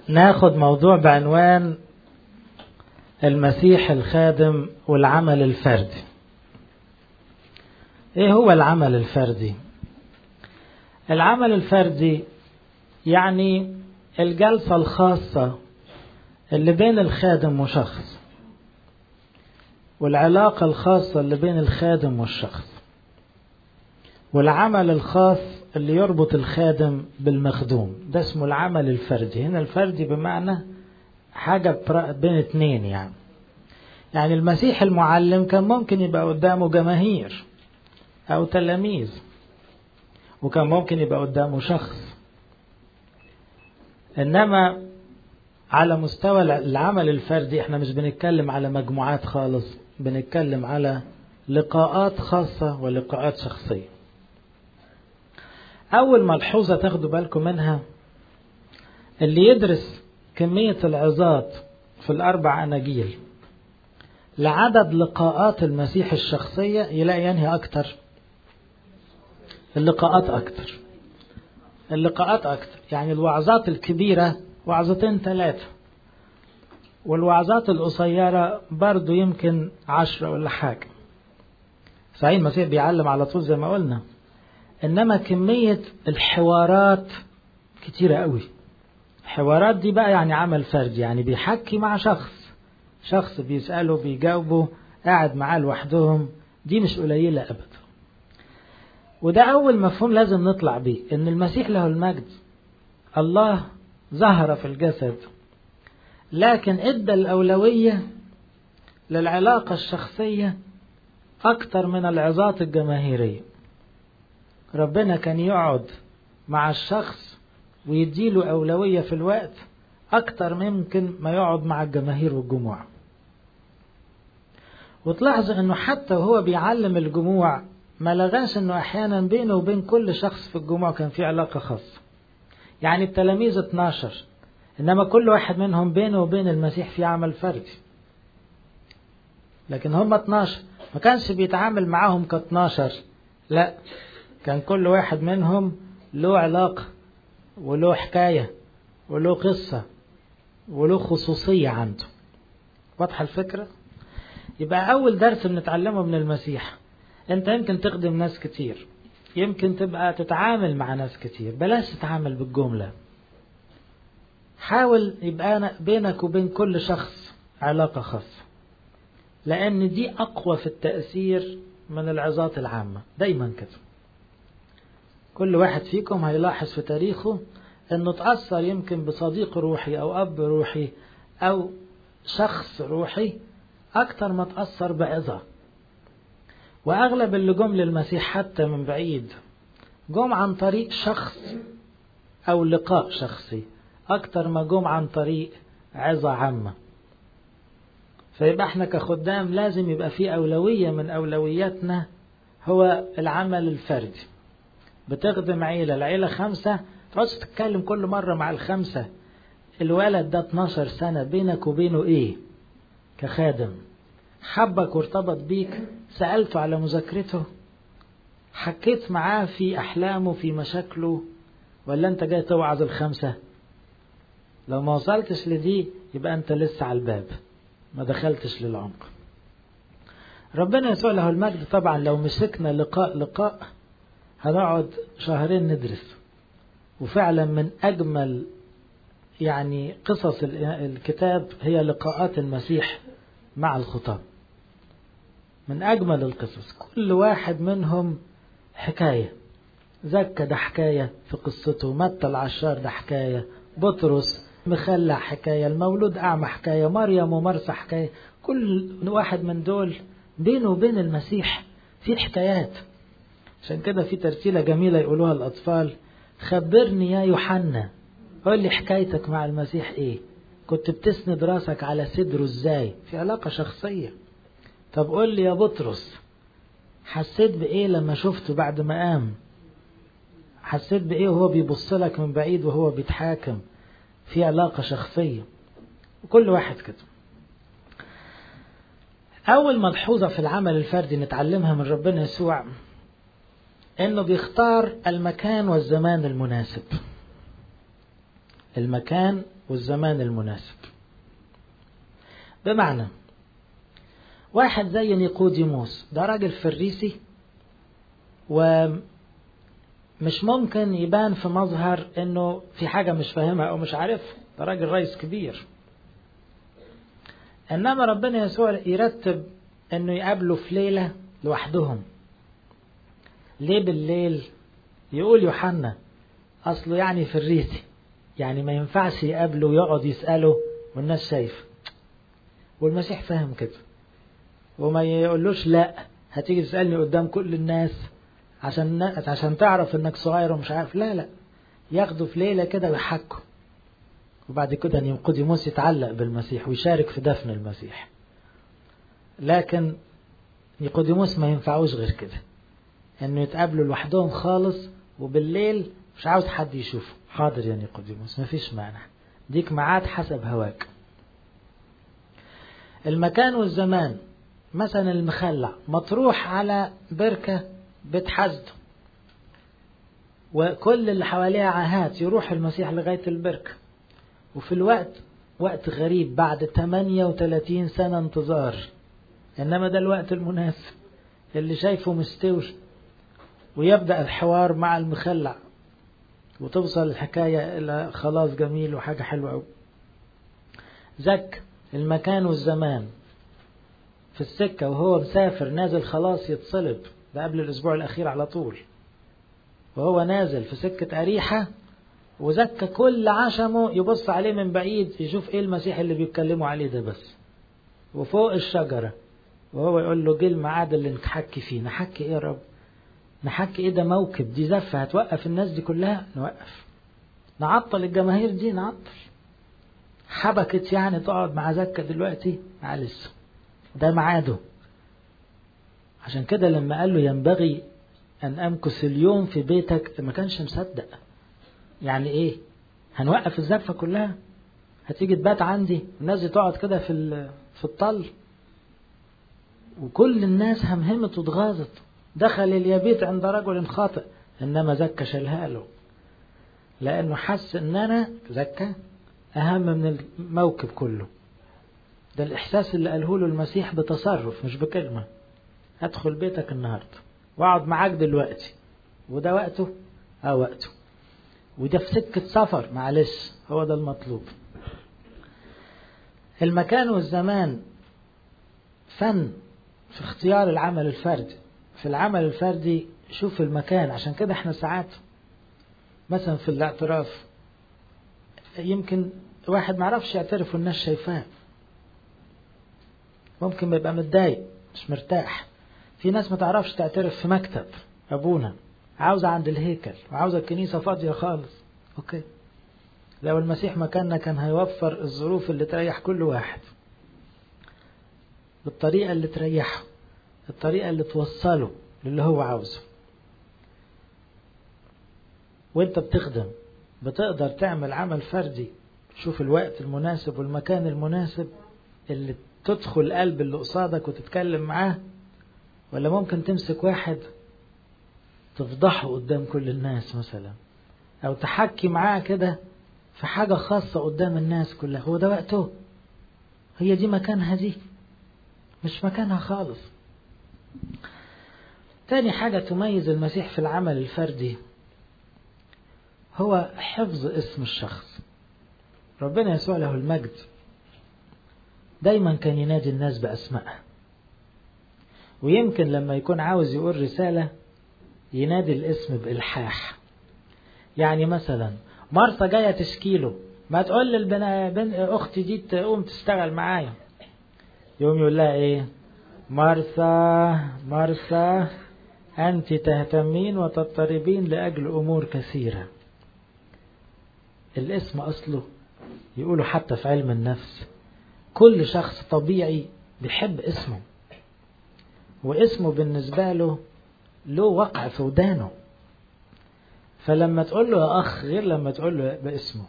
ناخد موضوع بعنوان المسيح الخادم والعمل الفردي ايه هو العمل الفردي العمل الفردي يعني الجلسة الخاصة اللي بين الخادم وشخص والعلاقة الخاصة اللي بين الخادم والشخص والعمل الخاص اللي يربط الخادم بالمخدوم ده اسمه العمل الفردي هنا الفردي بمعنى حاجة بين اتنين يعني يعني المسيح المعلم كان ممكن يبقى قدامه جماهير أو تلاميذ وكان ممكن يبقى قدامه شخص إنما على مستوى العمل الفردي احنا مش بنتكلم على مجموعات خالص بنتكلم على لقاءات خاصة ولقاءات شخصية أول ملحوظة تاخدوا بالكم منها اللي يدرس كمية العظات في الأربع أناجيل لعدد لقاءات المسيح الشخصية يلاقي ينهي أكتر اللقاءات أكتر اللقاءات أكتر يعني الوعظات الكبيرة وعظتين ثلاثة والوعظات القصيرة برضو يمكن عشرة ولا حاجة صحيح المسيح بيعلم على طول زي ما قلنا إنما كمية الحوارات كتيرة قوي الحوارات دي بقى يعني عمل فردي يعني بيحكي مع شخص شخص بيسأله بيجاوبه قاعد معاه لوحدهم دي مش قليلة أبدا وده أول مفهوم لازم نطلع بيه إن المسيح له المجد الله ظهر في الجسد لكن ادى الأولوية للعلاقة الشخصية أكتر من العظات الجماهيرية ربنا كان يقعد مع الشخص ويديله أولوية في الوقت أكتر ممكن ما يقعد مع الجماهير والجموع وتلاحظ أنه حتى وهو بيعلم الجموع ما لغاش أنه أحيانا بينه وبين كل شخص في الجموع كان في علاقة خاصة يعني التلاميذ 12 إنما كل واحد منهم بينه وبين المسيح في عمل فردي لكن هم 12 ما كانش بيتعامل معاهم ك 12 لا كان كل واحد منهم له علاقة وله حكاية وله قصة وله خصوصية عنده واضحة الفكرة يبقى أول درس بنتعلمه من المسيح أنت يمكن تخدم ناس كتير يمكن تبقى تتعامل مع ناس كتير بلاش تتعامل بالجملة حاول يبقى بينك وبين كل شخص علاقة خاصة لأن دي أقوى في التأثير من العظات العامة دايما كده كل واحد فيكم هيلاحظ في تاريخه انه تأثر يمكن بصديق روحي او اب روحي او شخص روحي اكتر ما تأثر بعظة واغلب اللي جم للمسيح حتى من بعيد جم عن طريق شخص او لقاء شخصي اكتر ما جم عن طريق عظة عامة فيبقى احنا كخدام لازم يبقى في اولوية من اولوياتنا هو العمل الفردي بتخدم عيلة العيلة خمسة تقعدش تتكلم كل مرة مع الخمسة الولد ده 12 سنة بينك وبينه ايه كخادم حبك وارتبط بيك سألته على مذاكرته حكيت معاه في أحلامه في مشاكله ولا أنت جاي توعظ الخمسة لو ما وصلتش لدي يبقى أنت لسه على الباب ما دخلتش للعمق ربنا يسوع له المجد طبعا لو مسكنا لقاء لقاء هنقعد شهرين ندرس وفعلا من أجمل يعني قصص الكتاب هي لقاءات المسيح مع الخطاب من أجمل القصص كل واحد منهم حكاية زكى ده حكاية في قصته متى العشار ده حكاية بطرس مخلع حكاية المولود أعمى حكاية مريم ومرسى حكاية كل واحد من دول بينه وبين المسيح في حكايات عشان كده في ترتيلة جميلة يقولوها الأطفال خبرني يا يوحنا قول لي حكايتك مع المسيح ايه كنت بتسند راسك على صدره ازاي في علاقة شخصية طب قول لي يا بطرس حسيت بايه لما شفته بعد ما قام حسيت بايه وهو بيبص لك من بعيد وهو بيتحاكم في علاقة شخصية وكل واحد كده أول ملحوظة في العمل الفردي نتعلمها من ربنا يسوع إنه بيختار المكان والزمان المناسب المكان والزمان المناسب بمعنى واحد زي نيقوديموس ده راجل فريسي ومش ممكن يبان في مظهر انه في حاجة مش فاهمها او مش عارفها ده راجل رئيس كبير انما ربنا يسوع يرتب انه يقابله في ليلة لوحدهم ليه بالليل يقول يوحنا اصله يعني فريسي يعني ما ينفعش يقابله ويقعد يسأله والناس شايفه والمسيح فاهم كده وما يقولوش لا هتيجي تسألني قدام كل الناس عشان عشان تعرف انك صغير ومش عارف لا لا ياخدوا في ليلة كده ويحكوا وبعد كده نيقوديموس يتعلق بالمسيح ويشارك في دفن المسيح لكن نيقوديموس ما ينفعوش غير كده انه يتقابلوا لوحدهم خالص وبالليل مش عاوز حد يشوفه حاضر يا نيقوديموس مفيش مانع ديك ميعاد حسب هواك المكان والزمان مثلا المخلع مطروح على بركة بتحزده وكل اللي حواليها عاهات يروح المسيح لغاية البركة وفي الوقت وقت غريب بعد 38 سنة انتظار إنما ده الوقت المناسب اللي شايفه مستوي ويبدأ الحوار مع المخلع وتوصل الحكاية إلى خلاص جميل وحاجة حلوة أوي زك المكان والزمان في السكة وهو مسافر نازل خلاص يتصلب ده قبل الأسبوع الأخير على طول وهو نازل في سكة أريحة وزكى كل عشمه يبص عليه من بعيد يشوف ايه المسيح اللي بيتكلموا عليه ده بس وفوق الشجرة وهو يقول له جه الميعاد اللي نحكي فيه نحكي ايه يا رب نحكي ايه ده موكب دي زفة هتوقف الناس دي كلها نوقف نعطل الجماهير دي نعطل حبكت يعني تقعد مع زكا دلوقتي معلش ده ميعاده عشان كده لما قال له ينبغي أن أمكث اليوم في بيتك ما كانش مصدق يعني إيه هنوقف الزفة كلها هتيجي تبات عندي الناس دي تقعد كده في في الطل وكل الناس همهمت واتغاظت دخل اليبيت عند رجل خاطئ انما زكى شالها له لانه حس ان انا زكى اهم من الموكب كله ده الاحساس اللي قاله له المسيح بتصرف مش بكلمه ادخل بيتك النهارده واقعد معاك دلوقتي وده وقته اه وقته وده في سكة سفر معلش هو ده المطلوب المكان والزمان فن في اختيار العمل الفردي في العمل الفردي شوف المكان عشان كده احنا ساعات مثلا في الاعتراف يمكن واحد معرفش يعترف والناس شايفاه ممكن يبقى متضايق مش مرتاح في ناس ما تعرفش تعترف في مكتب ابونا عاوزة عند الهيكل وعاوزة الكنيسة فاضية خالص اوكي لو المسيح مكاننا كان هيوفر الظروف اللي تريح كل واحد بالطريقة اللي تريحه الطريقة اللي توصله للي هو عاوزه وانت بتخدم بتقدر تعمل عمل فردي تشوف الوقت المناسب والمكان المناسب اللي تدخل قلب اللي قصادك وتتكلم معاه ولا ممكن تمسك واحد تفضحه قدام كل الناس مثلا او تحكي معاه كده في حاجة خاصة قدام الناس كلها هو ده وقته هي دي مكانها دي مش مكانها خالص تاني حاجة تميز المسيح في العمل الفردي هو حفظ اسم الشخص ربنا يسوع له المجد دايما كان ينادي الناس بأسمائها ويمكن لما يكون عاوز يقول رسالة ينادي الاسم بإلحاح يعني مثلا مرثا جاية تشكيله ما تقول للبنا بن أختي دي تقوم تشتغل معايا يوم يقول لها إيه مرثا مرثا أنت تهتمين وتضطربين لأجل أمور كثيرة الاسم أصله يقولوا حتى في علم النفس كل شخص طبيعي بيحب اسمه واسمه بالنسبة له له وقع في ودانه فلما تقول له يا أخ غير لما تقول له باسمه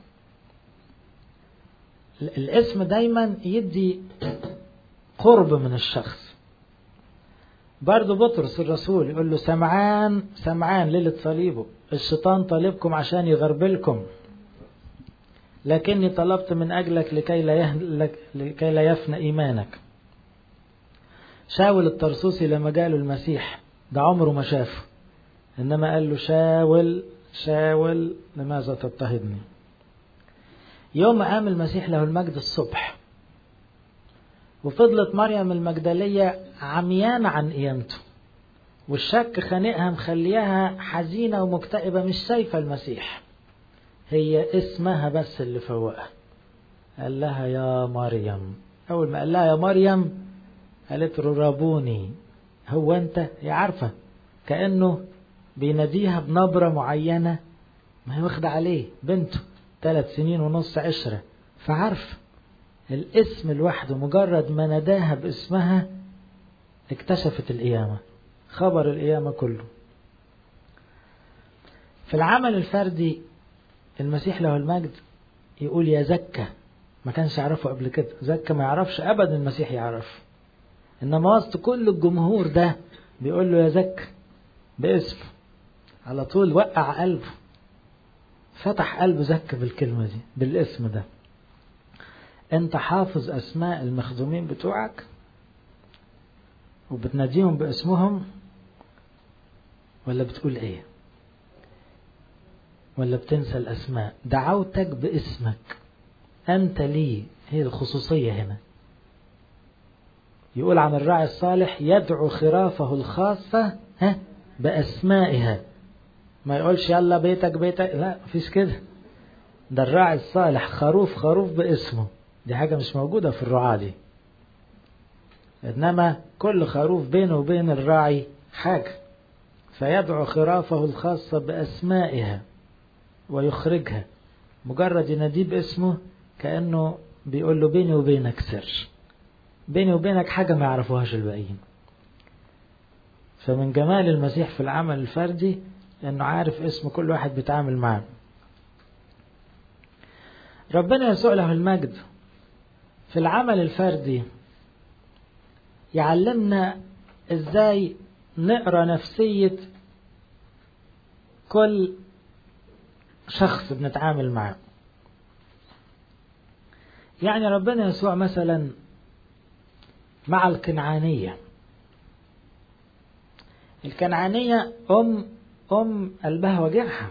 الاسم دايما يدي قرب من الشخص برضه بطرس الرسول يقول له سمعان سمعان ليلة صليبه الشيطان طالبكم عشان يغربلكم لكني طلبت من أجلك لكي لا, يهلك لكي لا يفنى إيمانك شاول الطرسوسي لما جاله المسيح ده عمره ما شافه إنما قال له شاول شاول لماذا تضطهدني يوم قام المسيح له المجد الصبح وفضلت مريم المجدلية عميانة عن قيامته والشك خانقها مخليها حزينة ومكتئبة مش شايفة المسيح هي اسمها بس اللي فوقها قال لها يا مريم أول ما قال لها يا مريم قالت له رابوني هو أنت هي عارفة كأنه بيناديها بنبرة معينة ما هي واخدة عليه بنته ثلاث سنين ونص عشرة فعارفة الاسم لوحده مجرد ما ناداها باسمها اكتشفت القيامة خبر القيامة كله في العمل الفردي المسيح له المجد يقول يا زكى ما كانش يعرفه قبل كده زكى ما يعرفش ابدا المسيح يعرف انما وسط كل الجمهور ده بيقول له يا زكى باسمه على طول وقع قلبه فتح قلبه زكى بالكلمة دي بالاسم ده انت حافظ اسماء المخدومين بتوعك وبتناديهم باسمهم ولا بتقول ايه ولا بتنسى الاسماء دعوتك باسمك انت لي هي الخصوصية هنا يقول عن الراعي الصالح يدعو خرافه الخاصة ها بأسمائها ما يقولش يلا بيتك بيتك لا مفيش كده ده الراعي الصالح خروف خروف باسمه دي حاجة مش موجودة في الرعاة دي إنما كل خروف بينه وبين الراعي حاجة فيدعو خرافه الخاصة بأسمائها ويخرجها مجرد يناديه باسمه كأنه بيقول له بيني وبينك سر بيني وبينك حاجة ما يعرفوهاش الباقيين فمن جمال المسيح في العمل الفردي انه عارف اسم كل واحد بيتعامل معاه ربنا يسوع له المجد في العمل الفردي يعلمنا ازاي نقرا نفسية كل شخص بنتعامل معاه يعني ربنا يسوع مثلا مع الكنعانية الكنعانية أم أم قلبها وجعها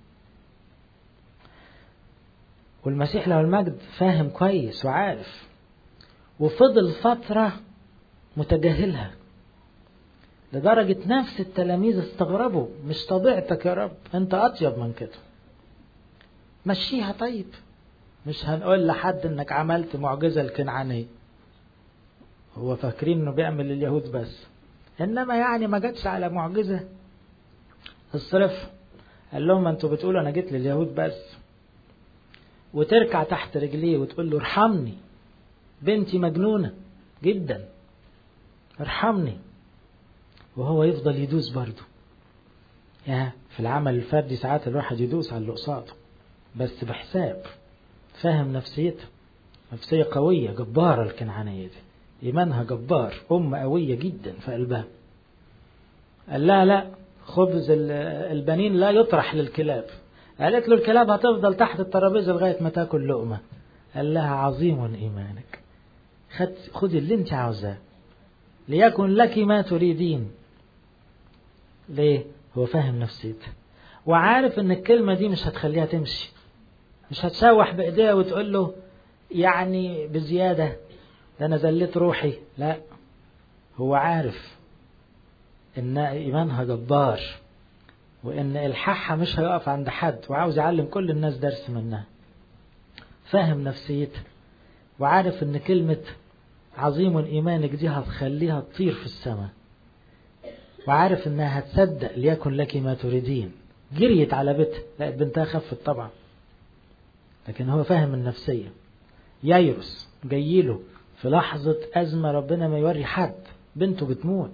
والمسيح له المجد فاهم كويس وعارف وفضل فترة متجاهلها لدرجة نفس التلاميذ استغربوا مش طبيعتك يا رب انت اطيب من كده مشيها طيب مش هنقول لحد انك عملت معجزة الكنعانية هو فاكرين انه بيعمل لليهود بس انما يعني ما جاتش على معجزة الصرف قال لهم انتوا بتقولوا انا جيت لليهود بس وتركع تحت رجليه وتقول له ارحمني بنتي مجنونة جدا ارحمني وهو يفضل يدوس برضه يا في العمل الفردي ساعات الواحد يدوس على اللي قصاده بس بحساب فاهم نفسيتها نفسية قوية جبارة الكنعانية دي إيمانها جبار أم قوية جدا في قلبها قال لا لا خبز البنين لا يطرح للكلاب قالت له الكلاب هتفضل تحت الترابيزة لغاية ما تاكل لقمة قال لها عظيم إيمانك خد خدي اللي انت عاوزاه ليكن لك ما تريدين ليه هو فاهم نفسيتها وعارف ان الكلمة دي مش هتخليها تمشي مش هتشوح بايديها وتقول له يعني بزيادة ده انا زلت روحي لا هو عارف ان ايمانها جبار وان الحاحها مش هيقف عند حد وعاوز يعلم كل الناس درس منها فاهم نفسيتها وعارف ان كلمة عظيم ايمانك دي هتخليها تطير في السماء وعارف انها هتصدق ليكن لك ما تريدين جريت على بيتها لقت بنتها خفت طبعا لكن هو فاهم النفسية ييرس جايله في لحظة أزمة ربنا ما يوري حد بنته بتموت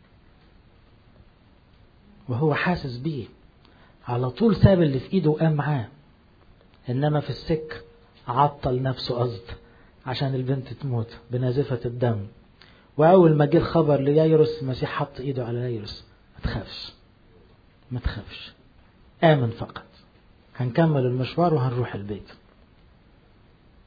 وهو حاسس بيه على طول ساب اللي في ايده وقام معاه انما في السك عطل نفسه قصد عشان البنت تموت بنازفة الدم واول ما جه الخبر لييروس المسيح حط ايده على ييروس ما تخافش ما تخافش امن فقط هنكمل المشوار وهنروح البيت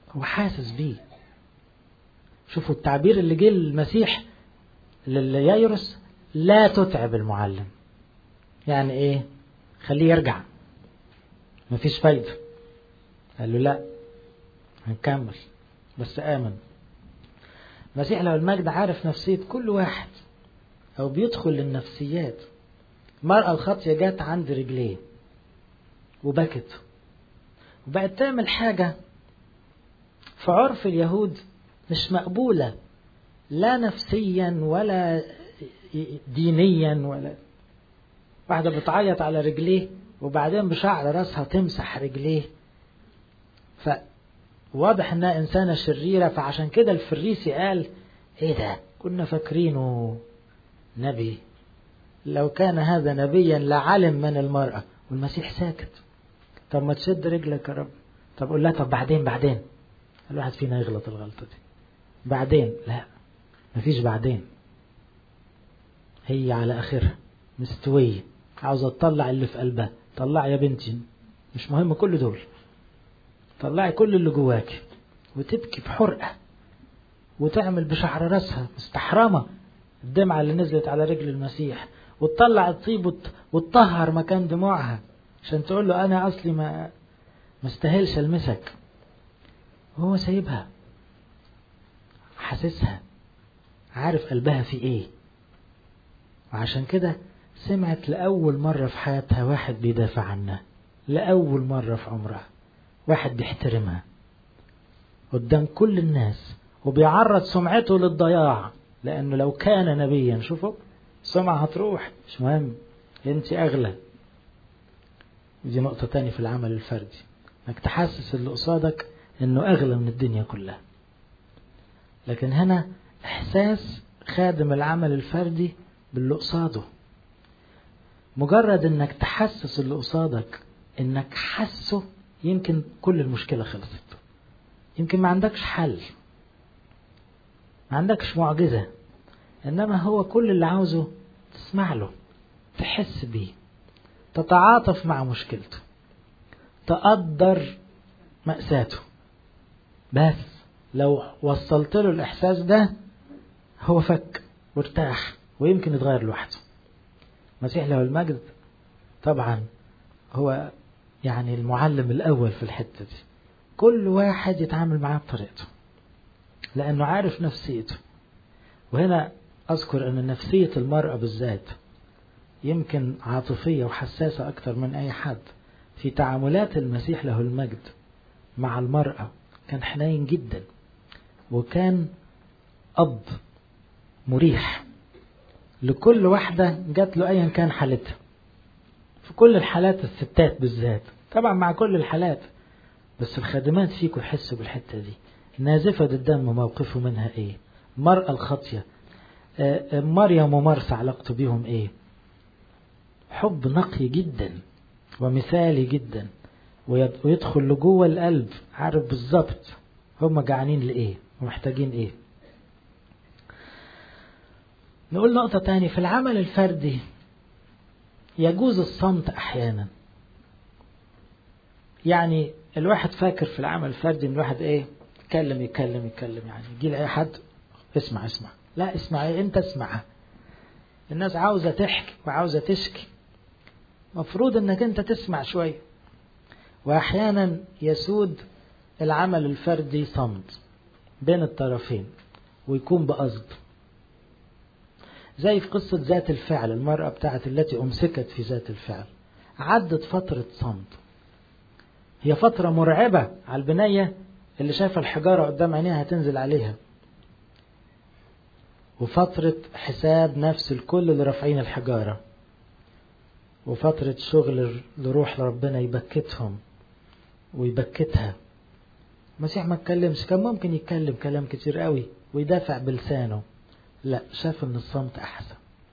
هو حاسس بيه شوفوا التعبير اللي جه المسيح لليايروس لا تتعب المعلم يعني ايه خليه يرجع مفيش فايدة قال له لا هنكمل بس آمن المسيح لو المجد عارف نفسية كل واحد أو بيدخل للنفسيات المرأة الخاطية جت عند رجليه وبكت وبقت تعمل حاجة في عرف اليهود مش مقبولة لا نفسيا ولا دينيا ولا واحدة بتعيط على رجليه وبعدين بشعر راسها تمسح رجليه فواضح انها انسانة شريرة فعشان كده الفريسي قال ايه ده كنا فاكرينه نبي لو كان هذا نبيا لعلم من المرأة والمسيح ساكت طب ما تشد رجلك يا رب طب قول لها طب بعدين بعدين الواحد فينا يغلط الغلطة دي بعدين لا مفيش بعدين هي على آخرها مستوية عاوزة تطلع اللي في قلبها طلعي يا بنتي مش مهم كل دول طلعي كل اللي جواك وتبكي بحرقة وتعمل بشعر راسها مستحرمة الدمعة اللي نزلت على رجل المسيح وتطلع الطيب وتطهر مكان دموعها عشان تقول له أنا أصلي ما ما استاهلش ألمسك وهو سايبها حاسسها عارف قلبها في ايه وعشان كده سمعت لأول مرة في حياتها واحد بيدافع عنها لأول مرة في عمرها واحد بيحترمها قدام كل الناس وبيعرض سمعته للضياع لأنه لو كان نبيا شوفوا السمعة هتروح مش مهم انت أغلى دي نقطة تانية في العمل الفردي انك تحسس اللي قصادك انه أغلى من الدنيا كلها لكن هنا إحساس خادم العمل الفردي باللي قصاده مجرد انك تحسس اللي قصادك انك حسه يمكن كل المشكلة خلصت يمكن ما عندكش حل ما عندكش معجزة انما هو كل اللي عاوزه تسمع له تحس بيه تتعاطف مع مشكلته تقدر مأساته بس لو وصلت له الإحساس ده هو فك وارتاح ويمكن يتغير لوحده مسيح له المجد طبعا هو يعني المعلم الأول في الحتة دي كل واحد يتعامل معاه بطريقته لأنه عارف نفسيته وهنا أذكر أن نفسية المرأة بالذات يمكن عاطفية وحساسة أكثر من أي حد في تعاملات المسيح له المجد مع المرأة كان حنين جدا وكان أب مريح لكل واحدة جات له أيا كان حالتها في كل الحالات الستات بالذات طبعا مع كل الحالات بس الخادمات فيكم يحسوا بالحتة دي نازفة الدم موقفه منها ايه المرأة الخاطية مريم ومرسى علاقته بيهم ايه حب نقي جدا ومثالي جدا ويدخل لجوه القلب عارف بالظبط هم جعانين لايه ومحتاجين ايه نقول نقطة تاني في العمل الفردي يجوز الصمت أحيانا يعني الواحد فاكر في العمل الفردي ان الواحد ايه يتكلم يتكلم يتكلم يعني يجي لأي حد اسمع اسمع لا اسمع ايه انت اسمع الناس عاوزة تحكي وعاوزة تشكي مفروض انك انت تسمع شوية واحيانا يسود العمل الفردي صمت بين الطرفين ويكون بقصد زي في قصة ذات الفعل المرأة بتاعت التي أمسكت في ذات الفعل عدت فترة صمت هي فترة مرعبة على البنية اللي شايفة الحجارة قدام عينيها هتنزل عليها وفترة حساب نفس الكل اللي رافعين الحجارة وفترة شغل لروح لربنا يبكتهم ويبكتها المسيح ما اتكلمش كان ممكن يتكلم كلام كتير قوي ويدافع بلسانه لا شاف ان الصمت احسن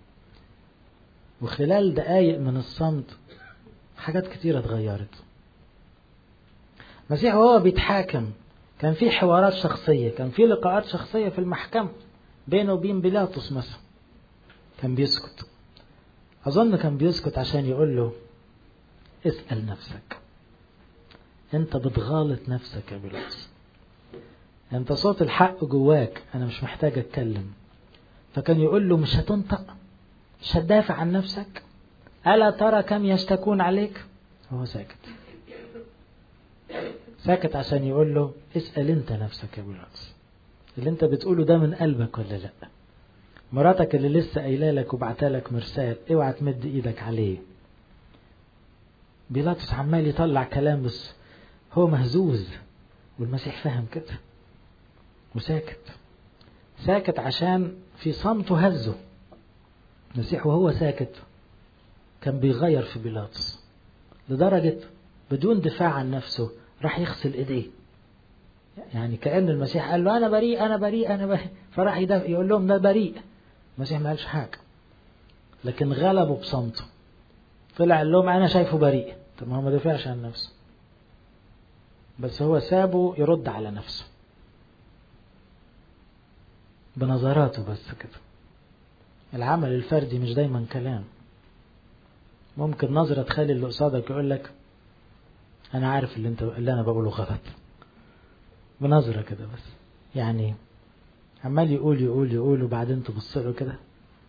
وخلال دقايق من الصمت حاجات كتيرة اتغيرت المسيح وهو بيتحاكم كان في حوارات شخصية كان في لقاءات شخصية في المحكمة بينه وبين بيلاطس مثلا كان بيسكت أظن كان بيسكت عشان يقول له اسأل نفسك أنت بتغالط نفسك يا بيلاطس انت صوت الحق جواك انا مش محتاج اتكلم فكان يقول له مش هتنطق مش هتدافع عن نفسك ألا ترى كم يشتكون عليك هو ساكت ساكت عشان يقول له اسأل انت نفسك يا ابو العكس اللي انت بتقوله ده من قلبك ولا لا مراتك اللي لسه قايله لك وبعتلك مرسال اوعى تمد ايدك عليه بيلاطس عمال يطلع كلام بس هو مهزوز والمسيح فاهم كده وساكت ساكت عشان في صمته هزه المسيح وهو ساكت كان بيغير في بيلاطس لدرجة بدون دفاع عن نفسه راح يغسل ايديه يعني كأن المسيح قال له أنا بريء أنا بريء أنا بريء فراح يقول لهم ده بريء المسيح ما قالش حاجة لكن غلبوا بصمته طلع قال لهم أنا شايفه بريء طب ما هو ما دافعش عن نفسه بس هو سابه يرد على نفسه بنظراته بس كده العمل الفردي مش دايما كلام ممكن نظرة تخلي اللي قصادك يقول لك أنا عارف اللي أنت اللي أنا بقوله غلط بنظرة كده بس يعني عمال يقول يقول يقول وبعدين تبص له كده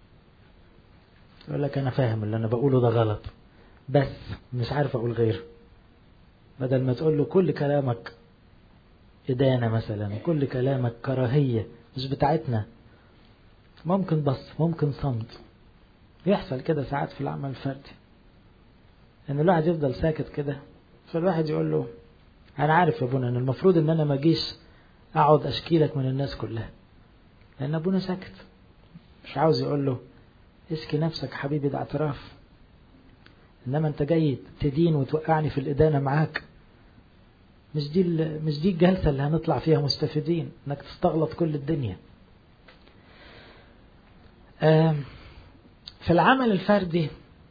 يقول لك أنا فاهم اللي أنا بقوله ده غلط بس مش عارف أقول غيره بدل ما تقول له كل كلامك إدانة مثلا كل كلامك كراهية مش بتاعتنا ممكن بص ممكن صمت يحصل كده ساعات في العمل الفردي ان الواحد يفضل ساكت كده فالواحد يقول له انا عارف يا ابونا ان المفروض ان انا ما اجيش اقعد اشكيلك من الناس كلها لان ابونا ساكت مش عاوز يقول له اسكي نفسك حبيبي ده اعتراف انما انت جاي تدين وتوقعني في الادانه معاك مش دي مش دي الجلسه اللي هنطلع فيها مستفيدين انك تستغلط كل الدنيا في العمل الفردي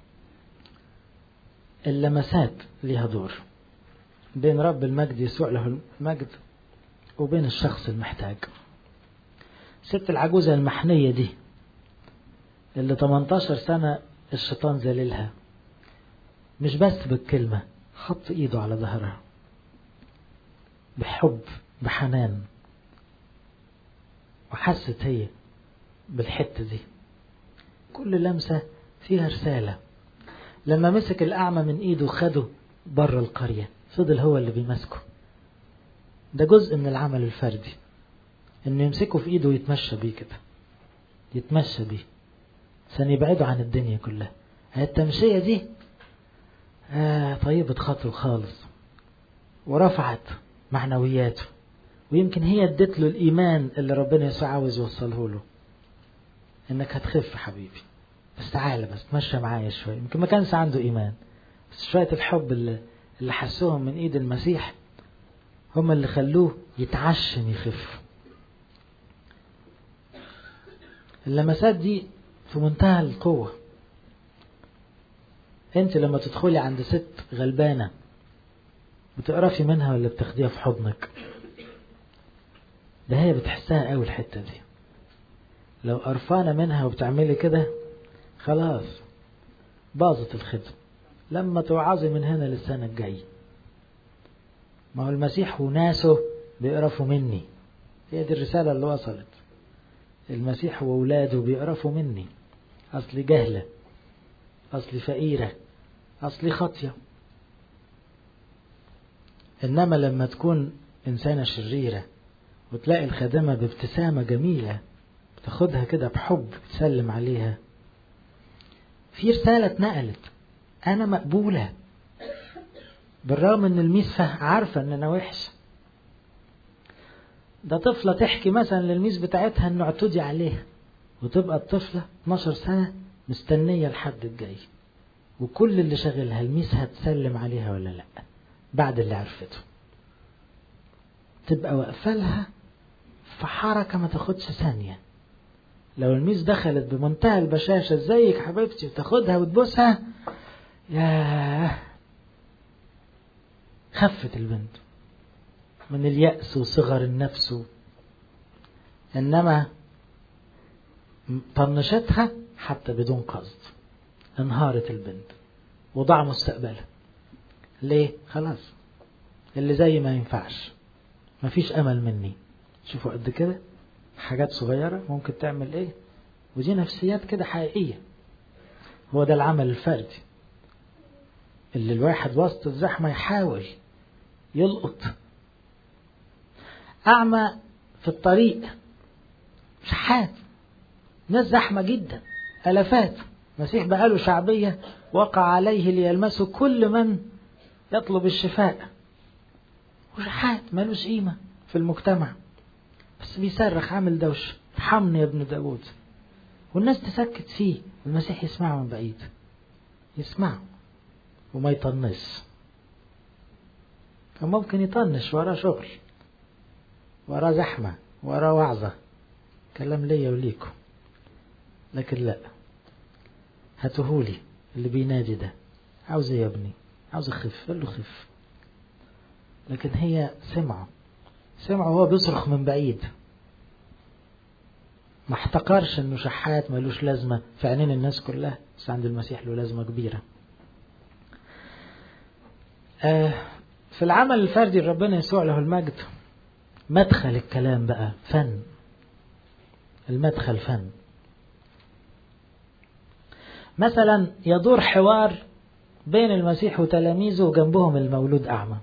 اللمسات ليها دور بين رب المجد يسوع له المجد وبين الشخص المحتاج ست العجوزة المحنية دي اللي 18 سنة الشيطان ذللها مش بس بالكلمة حط ايده على ظهرها بحب بحنان وحست هي بالحتة دي كل لمسة فيها رسالة لما مسك الأعمى من إيده وخده بره القرية فضل هو اللي بيمسكه ده جزء من العمل الفردي إنه يمسكه في إيده ويتمشى بيه كده يتمشى بيه عشان يبعده عن الدنيا كلها التمشية دي آه طيبة خاطره خالص ورفعت معنوياته ويمكن هي ادت له الإيمان اللي ربنا يسوع عاوز يوصله له انك هتخف حبيبي بس تعالى بس تمشى معايا شوية يمكن ما كانش عنده إيمان بس شوية الحب اللي, اللي حسوهم من إيد المسيح هم اللي خلوه يتعشم يخف اللمسات دي في منتهى القوة انت لما تدخلي عند ست غلبانة بتقرفي منها ولا بتاخديها في حضنك ده هي بتحسها قوي الحتة دي لو قرفانة منها وبتعملي كده خلاص باظت الخدمة لما توعظي من هنا للسنة الجاية ما هو المسيح وناسه بيقرفوا مني هي دي الرسالة اللي وصلت المسيح وولاده بيقرفوا مني أصلي جهلة أصلي فقيرة أصلي خاطية إنما لما تكون إنسانة شريرة وتلاقي الخادمة بابتسامة جميلة تاخدها كده بحب تسلم عليها في رسالة اتنقلت أنا مقبولة بالرغم إن الميس عارفة إن أنا وحش ده طفلة تحكي مثلا للميس بتاعتها إنه اعتدي عليها وتبقى الطفلة 12 سنة مستنية الحد الجاي وكل اللي شغلها الميس هتسلم عليها ولا لأ بعد اللي عرفته تبقى واقفة لها في حركة ما تاخدش ثانية لو الميس دخلت بمنتهى البشاشة ازيك حبيبتي وتاخدها وتبوسها ياه خفت البنت من اليأس وصغر النفس إنما طنشتها حتى بدون قصد انهارت البنت وضاع مستقبلها ليه خلاص اللي زي ما ينفعش مفيش أمل مني شوفوا قد كده حاجات صغيرة ممكن تعمل إيه ودي نفسيات كده حقيقية هو ده العمل الفردي اللي الواحد وسط الزحمة يحاول يلقط أعمى في الطريق شحات ناس زحمة جدا ألفات مسيح بقاله شعبية وقع عليه ليلمسه كل من يطلب الشفاء وشحات مالوش قيمة في المجتمع بس بيصرخ عامل دوش ارحمني يا ابن داود والناس تسكت فيه المسيح يسمعه من بعيد يسمعه وما يطنش كان ممكن يطنش وراه شغل وراه زحمة وراه وعظة كلام ليا وليكم لكن لا هاتهولي اللي بينادي ده عاوز ايه يا ابني عاوز اخف قال له خف لكن هي سمعه سمعه وهو بيصرخ من بعيد ما احتقرش انه شحات ملوش لازمة في عينين الناس كلها بس عند المسيح له لازمة كبيرة آه في العمل الفردي ربنا يسوع له المجد مدخل الكلام بقى فن المدخل فن مثلا يدور حوار بين المسيح وتلاميذه وجنبهم المولود أعمى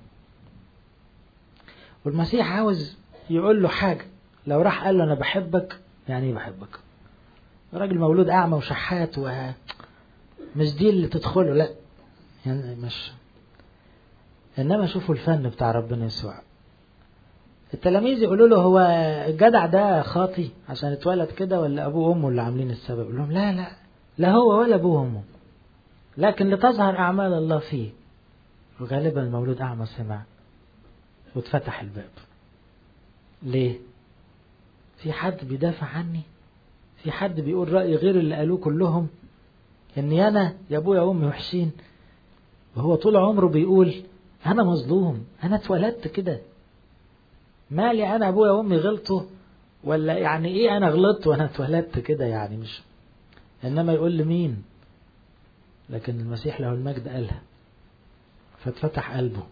والمسيح عاوز يقول له حاجة لو راح قال له أنا بحبك يعني ايه بحبك راجل مولود أعمى وشحات و مش دي اللي تدخله لا يعني مش إنما شوفوا الفن بتاع ربنا يسوع التلاميذ يقولوا له هو الجدع ده خاطي عشان اتولد كده ولا أبوه وأمه اللي عاملين السبب يقول لهم لا لا لا هو ولا أبوه وأمه لكن لتظهر أعمال الله فيه وغالبا المولود أعمى سمع واتفتح الباب ليه في حد بيدافع عني في حد بيقول رأي غير اللي قالوه كلهم اني انا يا ابويا وامي وحشين وهو طول عمره بيقول انا مظلوم انا اتولدت كده مالي انا ابويا وامي غلطوا ولا يعني ايه انا غلطت وانا اتولدت كده يعني مش انما يقول لمين لكن المسيح له المجد قالها فاتفتح قلبه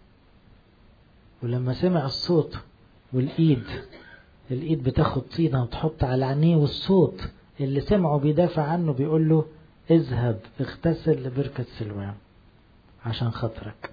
ولما سمع الصوت والايد الايد بتاخد طينه وتحط على عينيه والصوت اللي سمعه بيدافع عنه بيقول له اذهب اغتسل لبركة سلوان عشان خاطرك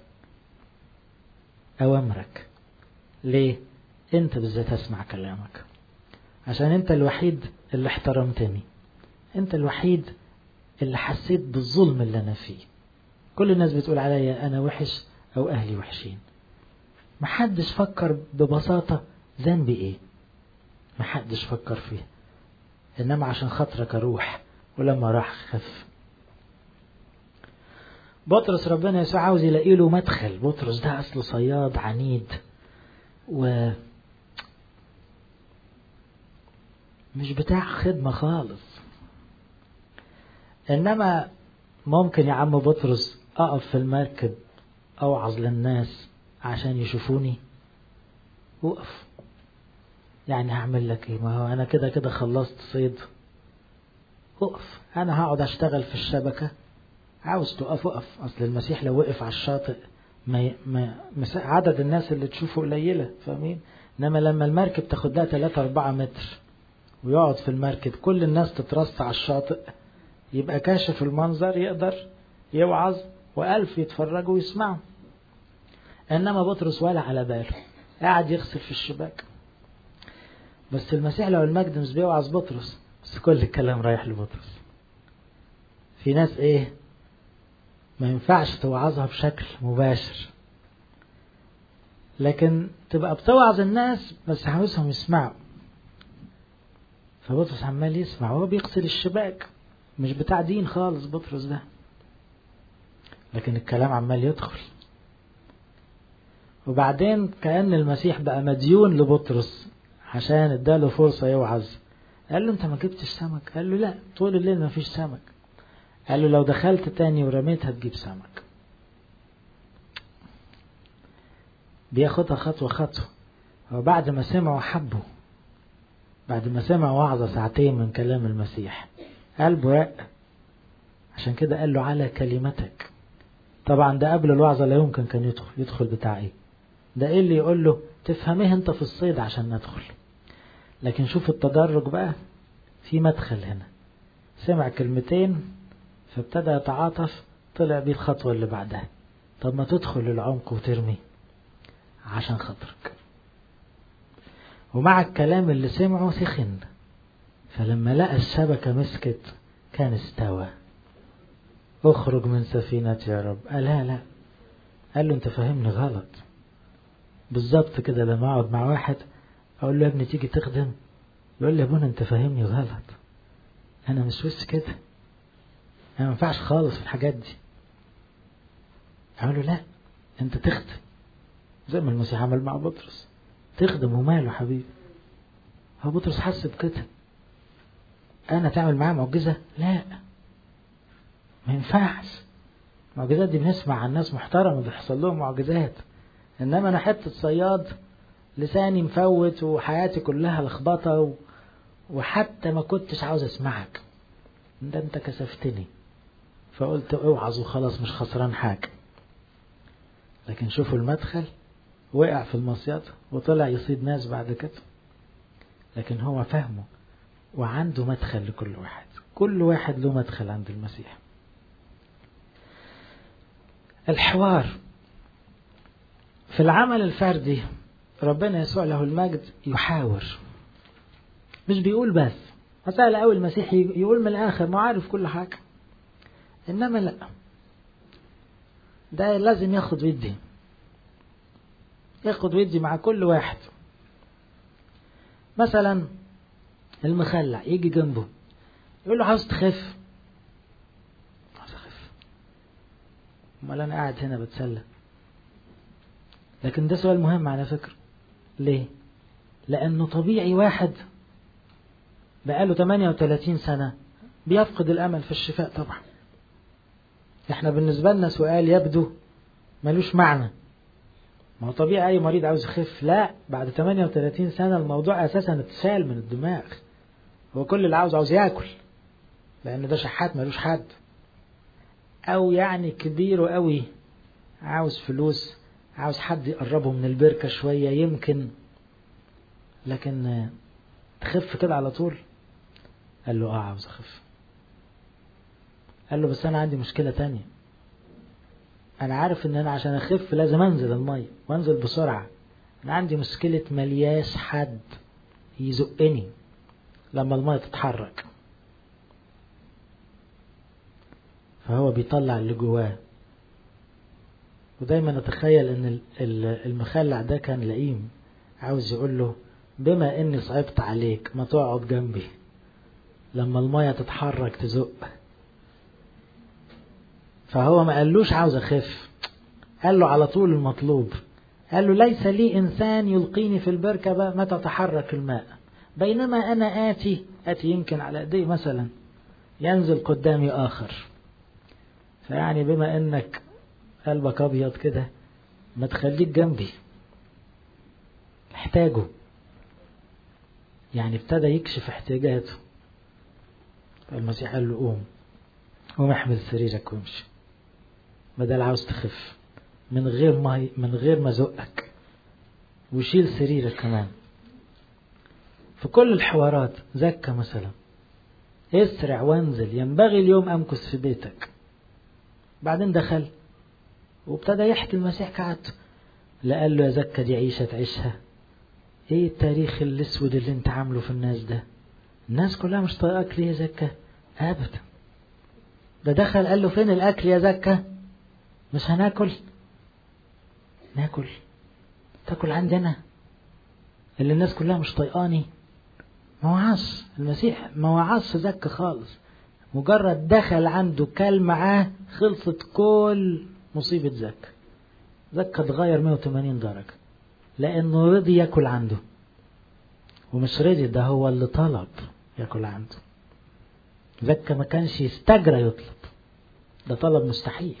اوامرك ليه انت بالذات اسمع كلامك عشان انت الوحيد اللي احترمتني انت الوحيد اللي حسيت بالظلم اللي انا فيه كل الناس بتقول عليا انا وحش او اهلي وحشين محدش فكر ببساطة ذنبي ايه محدش فكر فيه انما عشان خاطرك اروح ولما راح خف بطرس ربنا يسوع عاوز يلاقي له مدخل بطرس ده اصله صياد عنيد و مش بتاع خدمة خالص انما ممكن يا عم بطرس اقف في المركب اوعظ للناس عشان يشوفوني وقف يعني هعمل لك ايه ما هو انا كده كده خلصت صيد وقف انا هقعد اشتغل في الشبكة عاوز تقف وقف اصل المسيح لو وقف على الشاطئ ما ما عدد الناس اللي تشوفه قليلة فاهمين انما لما المركب تاخد لها 3 4 متر ويقعد في المركب كل الناس تترص على الشاطئ يبقى كاشف المنظر يقدر يوعظ وألف يتفرجوا ويسمعوا إنما بطرس ولا على باله قاعد يغسل في الشباك بس المسيح لو المجد مش بيوعظ بطرس بس كل الكلام رايح لبطرس في ناس ايه ما ينفعش توعظها بشكل مباشر لكن تبقى بتوعظ الناس بس عاوزهم يسمعوا فبطرس عمال يسمع وهو بيغسل الشباك مش بتاع دين خالص بطرس ده لكن الكلام عمال يدخل وبعدين كأن المسيح بقى مديون لبطرس عشان اداله فرصة يوعظ قال له انت ما جبتش سمك قال له لا طول الليل ما فيش سمك قال له لو دخلت تاني ورميت هتجيب سمك بياخدها خطوة خطوة وبعد ما سمعوا حبوا بعد ما سمع وعظة ساعتين من كلام المسيح قلبه رق عشان كده قال له على كلمتك طبعا ده قبل الوعظة لا يمكن كان يدخل يدخل بتاع ايه ده ايه اللي يقول له تفهميه انت في الصيد عشان ندخل لكن شوف التدرج بقى في مدخل هنا سمع كلمتين فابتدى يتعاطف طلع بيه الخطوة اللي بعدها طب ما تدخل العمق وترمي عشان خاطرك ومع الكلام اللي سمعه سخن فلما لقى الشبكة مسكت كان استوى اخرج من سفينتي يا رب قال لا لا قال له انت فاهمني غلط بالظبط كده لما اقعد مع واحد اقول له يا ابني تيجي تخدم يقول لي يا ابونا انت فاهمني غلط انا مش وش كده انا ما ينفعش خالص في الحاجات دي اقول له لا انت تخدم زي ما المسيح عمل مع بطرس تخدم وماله حبيبي هو بطرس حس بكده انا تعمل معاه معجزه لا ما ينفعش المعجزات دي بنسمع عن ناس محترمه بيحصل لهم معجزات انما انا حته صياد لساني مفوت وحياتي كلها لخبطه و... وحتى ما كنتش عاوز اسمعك ده انت كسفتني فقلت اوعظ وخلاص مش خسران حاجه لكن شوفوا المدخل وقع في المصياد وطلع يصيد ناس بعد كده لكن هو فهمه وعنده مدخل لكل واحد كل واحد له مدخل عند المسيح الحوار في العمل الفردي ربنا يسوع له المجد يحاور مش بيقول بس مسألة أول المسيح يقول من الآخر ما عارف كل حاجة إنما لا ده لازم ياخد ودي ياخد ودي مع كل واحد مثلا المخلع يجي جنبه يقول له عاوز تخف عاوز اخف امال انا قاعد هنا بتسلى لكن ده سؤال مهم على فكرة ليه لانه طبيعي واحد بقاله 38 سنة بيفقد الامل في الشفاء طبعا احنا بالنسبة لنا سؤال يبدو ملوش معنى ما هو طبيعي اي مريض عاوز يخف لا بعد 38 سنة الموضوع اساسا اتشال من الدماغ هو كل اللي عاوز عاوز ياكل لان ده شحات ملوش حد او يعني كبير قوي عاوز فلوس عاوز حد يقربه من البركة شوية يمكن لكن تخف كده على طول قال له اه عاوز اخف قال له بس انا عندي مشكلة تانية انا عارف ان انا عشان اخف لازم انزل المية وانزل بسرعة انا عندي مشكلة ملياش حد يزقني لما المية تتحرك فهو بيطلع اللي جواه ودايما اتخيل ان المخلع ده كان لئيم عاوز يقول له بما اني صعبت عليك ما تقعد جنبي لما المية تتحرك تزق فهو ما قالوش عاوز اخف قال له على طول المطلوب قال له ليس لي انسان يلقيني في البركة متى تحرك الماء بينما انا اتي اتي يمكن على ايدي مثلا ينزل قدامي اخر فيعني بما انك قلبك ابيض كده ما تخليك جنبي احتاجه يعني ابتدى يكشف احتياجاته فالمسيح قال له قوم قوم احمل سريرك وامشي بدل عاوز تخف من غير ما من غير ما زقك وشيل سريرك كمان في كل الحوارات زكى مثلا اسرع وانزل ينبغي اليوم امكث في بيتك بعدين دخل وابتدى يحكي المسيح كعادته لا قال له يا زكا دي عيشة تعيشها ايه التاريخ الاسود اللي انت عامله في الناس ده الناس كلها مش طايقاك ليه يا زكا ابدا ده دخل قال له فين الاكل يا زكا مش هناكل ناكل تاكل عندنا اللي الناس كلها مش طايقاني ما وعظ المسيح ما وعظش زكا خالص مجرد دخل عنده كل معاه خلصت كل مصيبة زكا زكا اتغير 180 درجة لأنه رضي ياكل عنده ومش رضي ده هو اللي طلب ياكل عنده زكا ما كانش يستجرى يطلب ده طلب مستحيل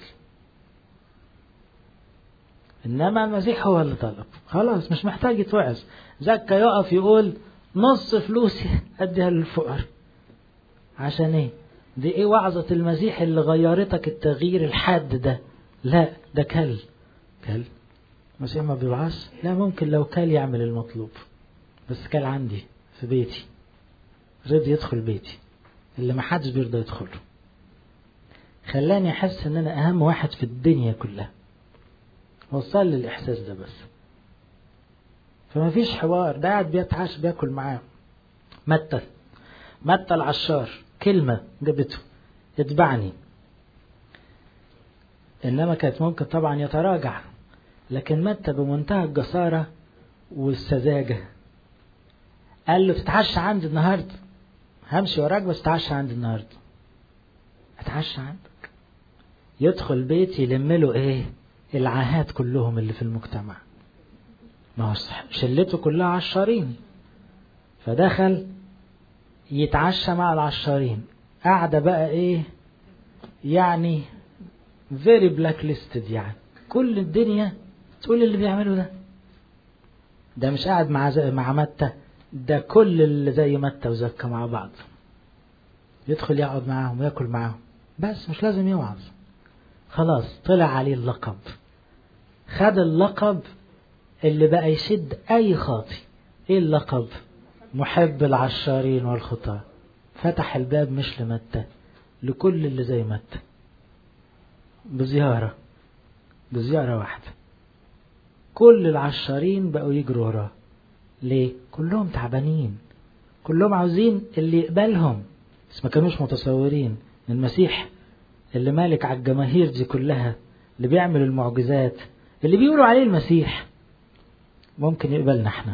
إنما المسيح هو اللي طلب خلاص مش محتاج يتوعظ زكا يقف يقول نص فلوسي أديها للفقر عشان ايه دي ايه وعظة المسيح اللي غيرتك التغيير الحاد ده لا ده كل كل المسيح ما بيوعظش لا ممكن لو كال يعمل المطلوب بس كال عندي في بيتي رضي يدخل بيتي اللي ما حدش بيرضى يدخله خلاني احس ان انا اهم واحد في الدنيا كلها وصل لي الاحساس ده بس فما فيش حوار ده قاعد بيتعاش بياكل معاه متى متى العشار كلمة جابته اتبعني انما كانت ممكن طبعا يتراجع لكن متى بمنتهى الجسارة والسذاجة قال له تتعشى عندي النهاردة همشي وراك بس تتعشى عندي النهاردة اتعشى عندك يدخل بيت يلم له ايه العاهات كلهم اللي في المجتمع ما هو شلته كلها عشارين فدخل يتعشى مع العشارين قاعدة بقى ايه يعني very blacklisted يعني كل الدنيا تقول اللي بيعمله ده ده مش قاعد مع زي مع متى ده كل اللي زي متى وزكى مع بعض يدخل يقعد معاهم وياكل معاهم بس مش لازم يوعظ خلاص طلع عليه اللقب خد اللقب اللي بقى يشد اي خاطي ايه اللقب محب العشارين والخطاة فتح الباب مش لمتى لكل اللي زي متى بزيارة بزيارة واحدة كل العشارين بقوا يجروا وراه ليه؟ كلهم تعبانين كلهم عاوزين اللي يقبلهم بس ما كانوش متصورين المسيح اللي مالك على الجماهير دي كلها اللي بيعمل المعجزات اللي بيقولوا عليه المسيح ممكن يقبلنا احنا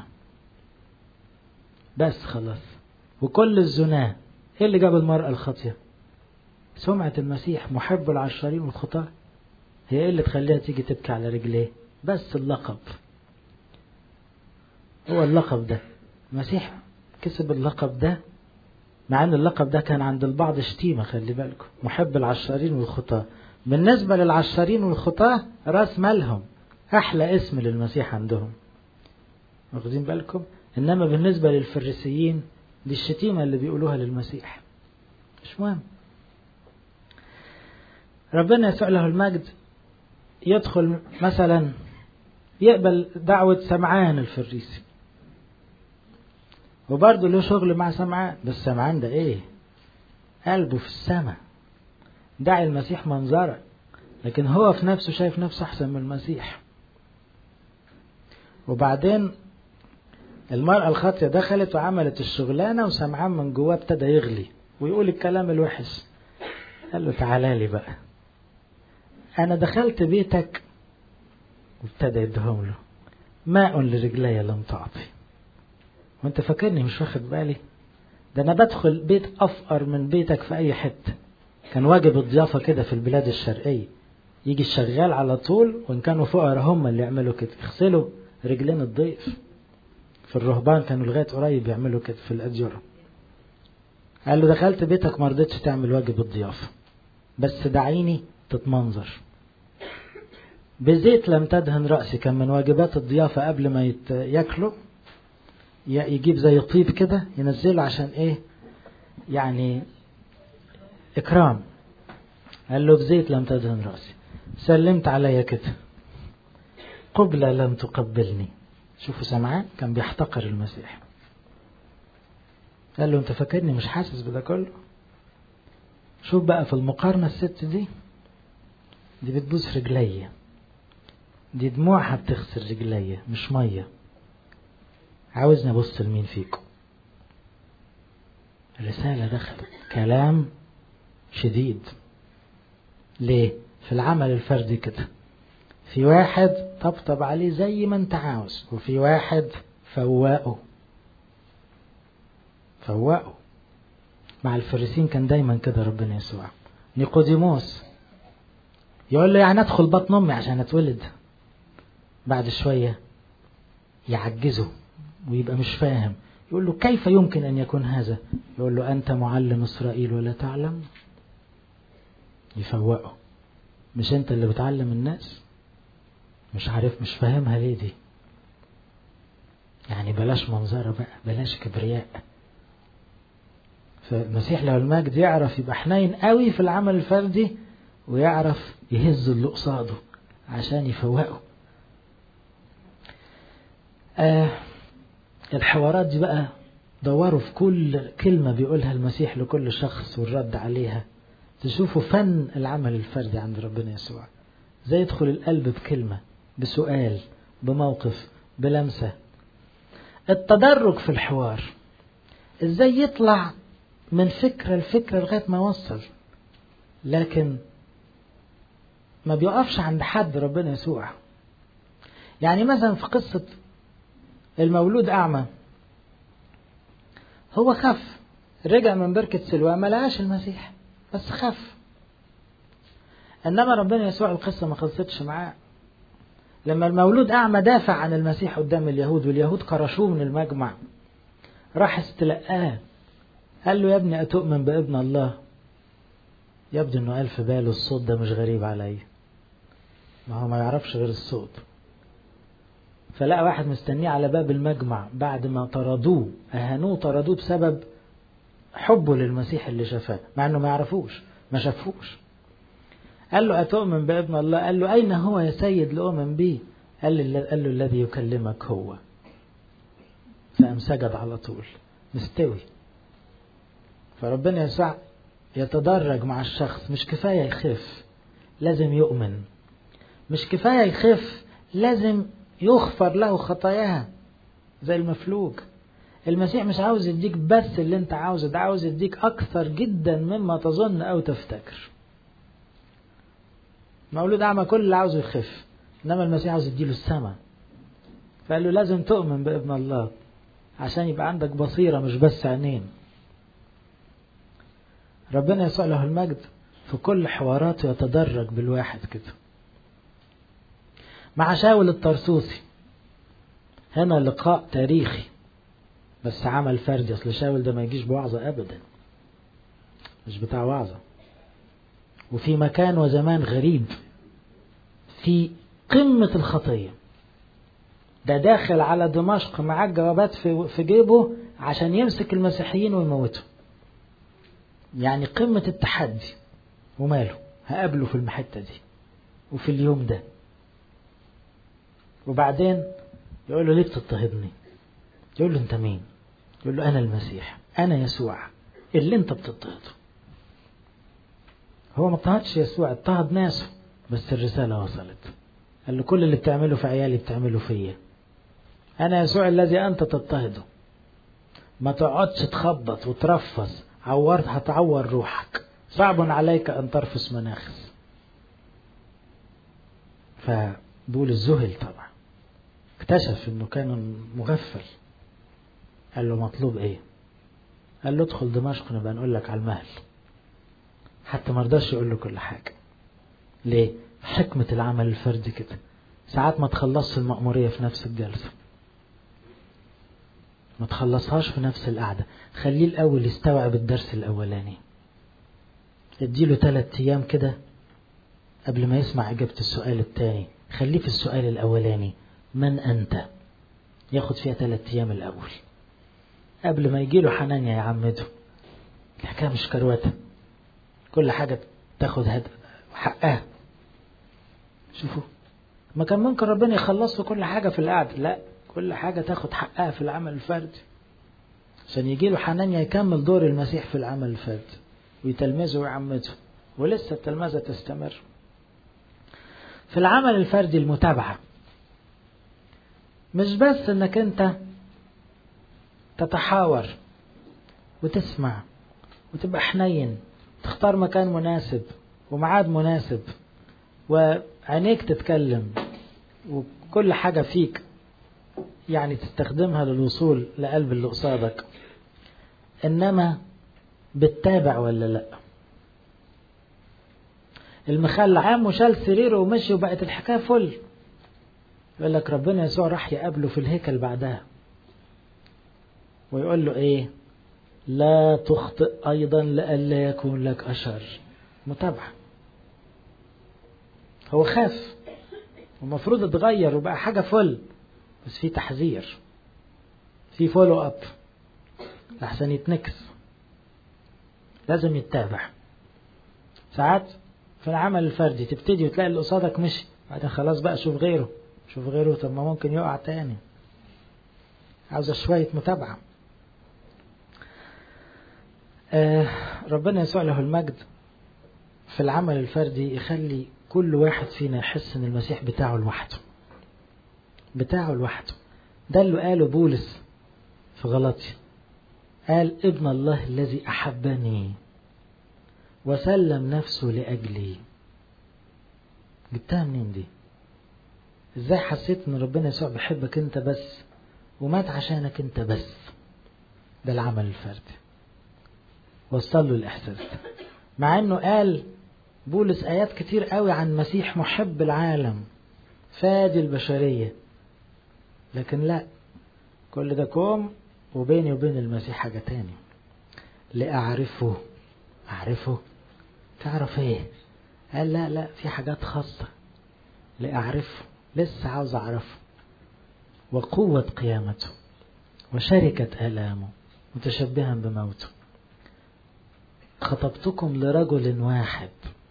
بس خلاص وكل الزناة ايه اللي جاب المرأة الخاطية سمعة المسيح محب العشارين والخطاة هي ايه اللي تخليها تيجي تبكي على رجليه بس اللقب هو اللقب ده المسيح كسب اللقب ده مع ان اللقب ده كان عند البعض شتيمة خلي بالكم محب العشارين والخطاة بالنسبة للعشارين والخطاة راس مالهم احلى اسم للمسيح عندهم واخدين بالكم انما بالنسبة للفريسيين دي الشتيمة اللي بيقولوها للمسيح مش مهم ربنا يسوع له المجد يدخل مثلا يقبل دعوة سمعان الفريسي وبرضه له شغل مع سمعان بس سمعان ده ايه قلبه في السماء داعي المسيح منظرة لكن هو في نفسه شايف نفسه احسن من المسيح وبعدين المرأة الخاطية دخلت وعملت الشغلانة وسمعان من جواه ابتدى يغلي ويقول الكلام الوحش قال له تعالى لي بقى أنا دخلت بيتك وابتدى يدهم له ماء لرجلي لم تعطي وانت فاكرني مش واخد بالي ده انا بدخل بيت افقر من بيتك في اي حته كان واجب الضيافه كده في البلاد الشرقيه يجي الشغال على طول وان كانوا فقراء هم اللي يعملوا كده يغسلوا رجلين الضيف في الرهبان كانوا لغايه قريب يعملوا كده في الاديره قال له دخلت بيتك ما رضيتش تعمل واجب الضيافه بس دعيني تتمنظر بزيت لم تدهن رأسي كان من واجبات الضيافة قبل ما ياكلوا يجيب زي طيب كده ينزله عشان ايه يعني اكرام قال له بزيت لم تدهن رأسي سلمت عليا كده قبلة لم تقبلني شوفوا سمعان كان بيحتقر المسيح قال له انت فاكرني مش حاسس بده كله شوف بقى في المقارنة الست دي دي بتبوس في رجليا دي دموعها بتغسل رجليا مش مية عاوزني ابص لمين فيكم الرسالة دخلت كلام شديد ليه في العمل الفردي كده في واحد طبطب عليه زي ما انت عاوز وفي واحد فوقه فوقه مع الفريسين كان دايما كده ربنا يسوع نيقوديموس يقول له يعني ادخل بطن امي عشان اتولد بعد شوية يعجزه ويبقى مش فاهم يقول له كيف يمكن أن يكون هذا يقول له أنت معلم إسرائيل ولا تعلم يفوقه مش أنت اللي بتعلم الناس مش عارف مش فاهمها ليه دي يعني بلاش منظرة بقى بلاش كبرياء فالمسيح له المجد يعرف يبقى حنين قوي في العمل الفردي ويعرف يهز اللي قصاده عشان يفوقه آه الحوارات دي بقى دوروا في كل كلمة بيقولها المسيح لكل شخص والرد عليها تشوفوا فن العمل الفردي عند ربنا يسوع زي يدخل القلب بكلمة بسؤال بموقف بلمسة التدرج في الحوار ازاي يطلع من فكرة لفكرة لغاية ما يوصل لكن ما بيقفش عند حد ربنا يسوع يعني مثلا في قصة المولود أعمى هو خف رجع من بركة سلوى ما لقاش المسيح بس خف إنما ربنا يسوع القصة ما خلصتش معاه لما المولود أعمى دافع عن المسيح قدام اليهود واليهود كرشوه من المجمع راح استلقاه قال له يا ابني أتؤمن بابن الله يبدو انه قال في باله الصوت ده مش غريب عليا ما هو ما يعرفش غير الصوت فلقى واحد مستنيه على باب المجمع بعد ما طردوه اهانوه طردوه بسبب حبه للمسيح اللي شافاه مع انه ما يعرفوش ما شافوش قال له أتؤمن بابن الله قال له أين هو يا سيد لأؤمن به قال له, قال له الذي يكلمك هو فقام سجد على طول مستوي فربنا يسوع يتدرج مع الشخص مش كفاية يخف لازم يؤمن مش كفاية يخف لازم يغفر له خطاياها زي المفلوج المسيح مش عاوز يديك بس اللي انت عاوزه ده عاوز يديك اكثر جدا مما تظن او تفتكر مولود اعمى كل اللي عاوزه يخف انما المسيح عاوز يديله السماء فقال له لازم تؤمن بابن الله عشان يبقى عندك بصيرة مش بس عينين ربنا يسوع له المجد في كل حواراته يتدرج بالواحد كده مع شاول الطرسوسي هنا لقاء تاريخي بس عمل فردي اصل شاول ده ما يجيش بوعظة ابدا مش بتاع وعظة وفي مكان وزمان غريب في قمة الخطية ده داخل على دمشق معاه الجوابات في, في جيبه عشان يمسك المسيحيين ويموتهم يعني قمة التحدي وماله هقابله في المحتة دي وفي اليوم ده وبعدين يقول له ليه بتضطهدني يقول له انت مين يقول له انا المسيح انا يسوع اللي انت بتضطهده هو ما اضطهدش يسوع اضطهد ناسه بس الرسالة وصلت قال له كل اللي بتعمله في عيالي بتعمله فيا أنا يسوع الذي أنت تضطهده ما تقعدش تخبط وترفص عورت هتعور روحك صعب عليك أن ترفس مناخس فبول الزهل طبعا اكتشف انه كان مغفل قال له مطلوب ايه قال له ادخل دمشق نبقى نقول لك على المهل حتى ما رضاش يقول له كل حاجة ليه حكمة العمل الفردي كده ساعات ما تخلصش المأمورية في نفس الجلسة ما تخلصهاش في نفس القعدة خليه الأول يستوعب الدرس الأولاني اديله ثلاث أيام كده قبل ما يسمع إجابة السؤال الثاني خليه في السؤال الأولاني من أنت ياخد فيها ثلاث أيام الأول قبل ما يجيله حنانيا يعمده الحكاية مش كروته كل حاجة تاخد هد... حقها شوفوا ما كان ممكن ربنا يخلص له كل حاجة في القعدة لا كل حاجة تاخد حقها في العمل الفردي عشان يجي له حنانيا يكمل دور المسيح في العمل الفردي ويتلمذه ويعمده ولسه التلمذة تستمر في العمل الفردي المتابعة مش بس انك انت تتحاور وتسمع وتبقى حنين تختار مكان مناسب وميعاد مناسب وعينيك تتكلم وكل حاجة فيك يعني تستخدمها للوصول لقلب اللي قصادك إنما بتتابع ولا لأ المخلع عام وشال سريره ومشي وبقت الحكاية فل يقول لك ربنا يسوع راح يقابله في الهيكل بعدها ويقول له ايه لا تخطئ ايضا لئلا يكون لك اشر متابعه هو خاف ومفروض اتغير وبقى حاجه فل بس في تحذير في فولو اب لحسن يتنكس لازم يتابع ساعات في العمل الفردي تبتدي وتلاقي اللي قصادك مشي بعدين خلاص بقى شوف غيره شوف غيره طب ما ممكن يقع تاني عاوزة شوية متابعة آه ربنا يسوع له المجد في العمل الفردي يخلي كل واحد فينا يحس ان المسيح بتاعه لوحده بتاعه لوحده ده اللي قاله بولس في غلطية قال ابن الله الذي أحبني وسلم نفسه لأجلي جبتها منين دي ازاي حسيت ان ربنا يسوع بيحبك انت بس ومات عشانك انت بس ده العمل الفردي وصل له الاحساس ده مع انه قال بولس ايات كتير قوي عن مسيح محب العالم فادي البشريه لكن لا كل ده كوم وبيني وبين المسيح حاجه تاني لاعرفه اعرفه تعرف ايه قال لا لا في حاجات خاصه لاعرفه لسه عاوز اعرفه وقوه قيامته وشركه الامه متشبها بموته خطبتكم لرجل واحد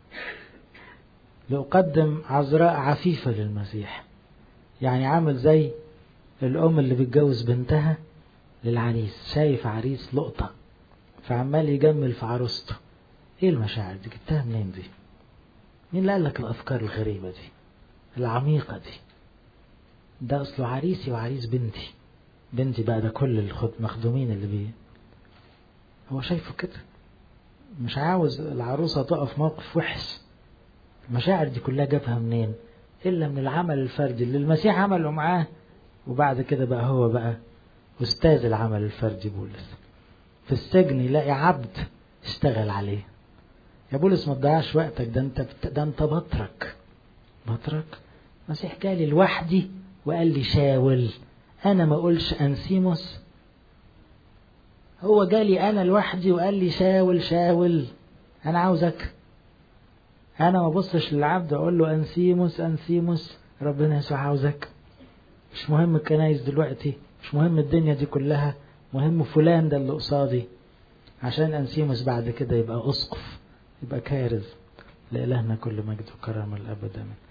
لأقدم عذراء عفيفة للمسيح يعني عامل زي الأم اللي بتجوز بنتها للعريس شايف عريس لقطة فعمال يجمل في عروسته ايه المشاعر دي جبتها منين دي مين اللي قال لك الأفكار الغريبة دي العميقة دي ده أصله عريسي وعريس بنتي بنتي بقى ده كل المخدومين اللي بيه هو شايفه كده مش عاوز العروسة تقف موقف وحش المشاعر دي كلها جابها منين إلا من العمل الفردي اللي المسيح عمله معاه وبعد كده بقى هو بقى أستاذ العمل الفردي بولس في السجن يلاقي عبد اشتغل عليه يا بولس ما تضيعش وقتك ده انت ده انت بطرك بطرك المسيح جالي لوحدي وقال لي شاول انا ما اقولش انسيموس هو جالي انا لوحدي وقال لي شاول شاول انا عاوزك انا ما بصش للعبد اقول له انسيموس انسيموس ربنا يسوع عاوزك مش مهم الكنايس دلوقتي مش مهم الدنيا دي كلها مهم فلان ده اللي قصادي عشان انسيموس بعد كده يبقى اسقف يبقى كارز لإلهنا كل مجد وكرامة الأبد آمين